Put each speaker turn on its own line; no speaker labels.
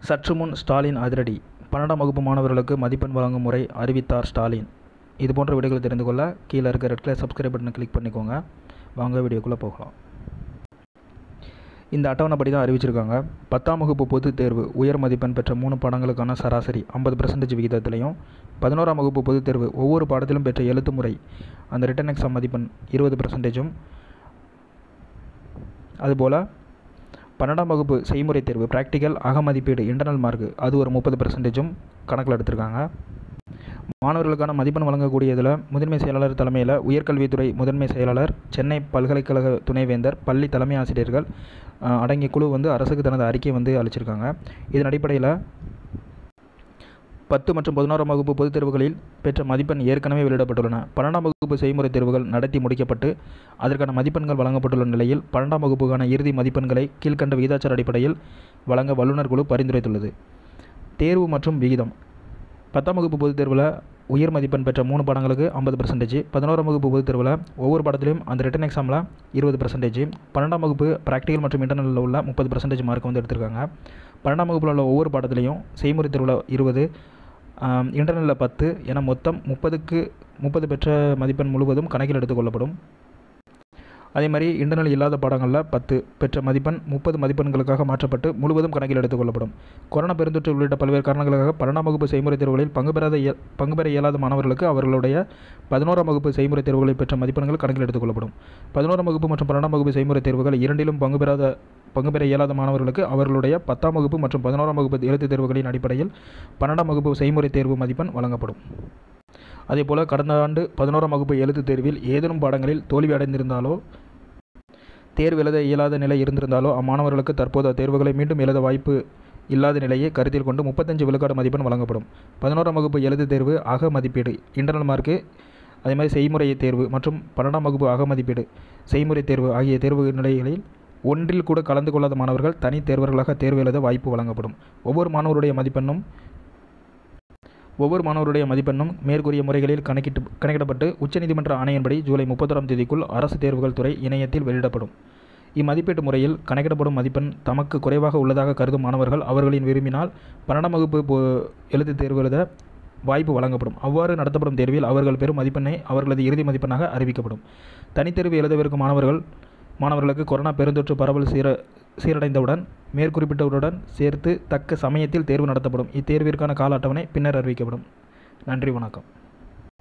சற்று முன் ஸ்டாலின் அதிரடி பன்னெண்டாம் வகுப்பு மாணவர்களுக்கு மதிப்பெண் வழங்கும் முறை அறிவித்தார் ஸ்டாலின் இது போன்ற வீடியோகளை தெரிந்து கொள்ள கீழே இருக்க ரெட் கலர் சப்ஸ்கிரைப் பட்டனை கிளிக் பண்ணிக்கோங்க வாங்க வீடியோக்குள்ளே போகலாம் இந்த அட்டவணைப்படி தான் அறிவிச்சிருக்காங்க பத்தாம் வகுப்பு பொதுத் தேர்வு உயர் மதிப்பெண் பெற்ற மூணு பாடங்களுக்கான சராசரி ஐம்பது பர்சன்டேஜ் விகிதத்திலையும் பதினோராம் வகுப்பு பொதுத் தேர்வு ஒவ்வொரு பாடத்திலும் பெற்ற எழுத்து முறை அந்த ரிட்டன் எக்ஸாம் மதிப்பெண் இருபது பர்சன்டேஜும் அதுபோல் பன்னெண்டாம் வகுப்பு செய்முறை தேர்வு ப்ராக்டிக்கல் அகமதிப்பீடு இன்டர்னல் மார்க் அது ஒரு முப்பது பர்சன்டேஜும் கணக்கில் எடுத்திருக்காங்க மாணவர்களுக்கான மதிப்பெண் வழங்கக்கூடியதில் முதன்மை செயலாளர் தலைமையில் உயர்கல்வித்துறை முதன்மை செயலாளர் சென்னை பல்கலைக்கழக துணைவேந்தர் பள்ளி தலைமை ஆசிரியர்கள் அடங்கிய குழு வந்து அரசுக்கு தனது அறிக்கையை வந்து அளிச்சிருக்காங்க இதன் அடிப்படையில் பத்து மற்றும் பதினோராம் வகுப்பு பொதுத் தேர்வுகளில் பெற்ற மதிப்பெண் ஏற்கனவே வெளியிடப்பட்டுள்ளன பன்னெண்டாம் வகுப்பு செய்முறை தேர்வுகள் நடத்தி முடிக்கப்பட்டு அதற்கான மதிப்பெண்கள் வழங்கப்பட்டுள்ள நிலையில் பன்னெண்டாம் வகுப்புக்கான இறுதி மதிப்பெண்களை கீழ்கண்ட விகிதாச்சார அடிப்படையில் வழங்க வல்லுநர் குழு பரிந்துரைத்துள்ளது தேர்வு மற்றும் விகிதம் பத்தாம் வகுப்பு பொதுத் தேர்வில் உயர் மதிப்பெண் பெற்ற மூணு பாடங்களுக்கு ஐம்பது பர்சன்டேஜ் பதினோராம் வகுப்பு பொதுத் தேர்வில் ஒவ்வொரு பாடத்திலையும் அந்த ரிட்டன் எக்ஸாமில் இருபது பர்சன்டேஜ் பன்னெண்டாம் வகுப்பு ப்ராக்டிக்கல் மற்றும் இன்டர்னலில் உள்ள முப்பது பர்சன்டேஜ் மார்க் வந்து எடுத்திருக்காங்க பன்னெண்டாம் வகுப்பில் உள்ள ஒவ்வொரு பாடத்திலையும் செய்முறை தேர்வில் இருபது இன்டர்னலில் பத்து என மொத்தம் முப்பதுக்கு முப்பது பெற்ற மதிப்பெண் முழுவதும் கணக்கில் எடுத்துக்கொள்ளப்படும் அதே மாதிரி இன்டர்னல் இல்லாத பாடங்களில் பத்து பெற்ற மதிப்பெண் முப்பது மதிப்பெண்களுக்காக மாற்றப்பட்டு முழுவதும் கணக்கில் எடுத்துக்கொள்ளப்படும் கொரோனா பெருந்தொற்று உள்ளிட்ட பல்வேறு காரணங்களுக்காக பன்னெண்டாம் வகுப்பு செய்முறை தேர்வுகளில் பங்கு பெறாத பங்கு பெற இயலாத மாணவர்களுக்கு அவர்களுடைய பதினோராம் வகுப்பு செய்முறை தேர்வுகளில் பெற்ற மதிப்பெண்கள் கணக்கில் எடுத்துக்கொள்ளப்படும் பதினோராம் வகுப்பு மற்றும் பன்னெண்டாம் வகுப்பு செய்முறை தேர்வுகள் இரண்டிலும் பங்கு பெறாத பங்கு பெற இயலாத மாணவர்களுக்கு அவர்களுடைய பத்தாம் வகுப்பு மற்றும் பதினோராம் வகுப்பு எழுத்துத் தேர்வுகளின் அடிப்படையில் பன்னெண்டாம் வகுப்பு செய்முறை தேர்வு மதிப்பெண் வழங்கப்படும் அதேபோல் கடந்த ஆண்டு பதினோராம் வகுப்பு எழுத்துத் தேர்வில் ஏதேனும் பாடங்களில் தோல்வி அடைந்திருந்தாலோ தேர்வு எழுத இயலாத நிலை இருந்திருந்தாலோ அம்மாணவர்களுக்கு தற்போது அத்தேர்வுகளை மீண்டும் எழுத வாய்ப்பு இல்லாத நிலையை கருத்தில் கொண்டு முப்பத்தஞ்சு விழுக்காடு மதிப்பெண் வழங்கப்படும் பதினோராம் வகுப்பு எழுத்து தேர்வு அக மதிப்பீடு இன்டர்னல் மார்க்கு அதே மாதிரி செய்முறை தேர்வு மற்றும் பன்னெண்டாம் வகுப்பு அக மதிப்பீடு செய்முறை தேர்வு ஆகிய தேர்வு நிலைகளில் ஒன்றில் கூட கலந்து கொள்ளாத மாணவர்கள் தனி தேர்வர்களாக தேர்வு எழுத வாய்ப்பு வழங்கப்படும் ஒவ்வொரு மாணவருடைய மதிப்பெண்ணும் ஒவ்வொரு மாணவருடைய மதிப்பெண்ணும் மேற்கூறிய முறைகளில் கணக்கிட்டு கணக்கிடப்பட்டு உச்சநீதிமன்ற ஆணையின்படி ஜூலை முப்பத்தொராம் தேதிக்குள் அரசு தேர்வுகள் துறை இணையத்தில் வெளியிடப்படும் இம்மதிப்பீட்டு முறையில் கணக்கிடப்படும் மதிப்பெண் தமக்கு குறைவாக உள்ளதாக கருதும் மாணவர்கள் அவர்களின் விரும்பினால் பன்னெண்டாம் வகுப்பு எழுத்து தேர்வு எழுத வாய்ப்பு வழங்கப்படும் அவ்வாறு நடத்தப்படும் தேர்வில் அவர்கள் பெறும் மதிப்பெண்ணை அவர்களது இறுதி மதிப்பெண்ணாக அறிவிக்கப்படும் தனித்தேர்வு எழுதவிருக்கும் மாணவர்கள் மாணவர்களுக்கு கொரோனா பெருந்தொற்று பரவல் சீர சீரடைந்தவுடன் மேற்குறிப்பிட்டவருடன் சேர்த்து தக்க சமயத்தில் தேர்வு நடத்தப்படும் இத்தேர்விற்கான கால அட்டவணை பின்னர் அறிவிக்கப்படும் நன்றி வணக்கம்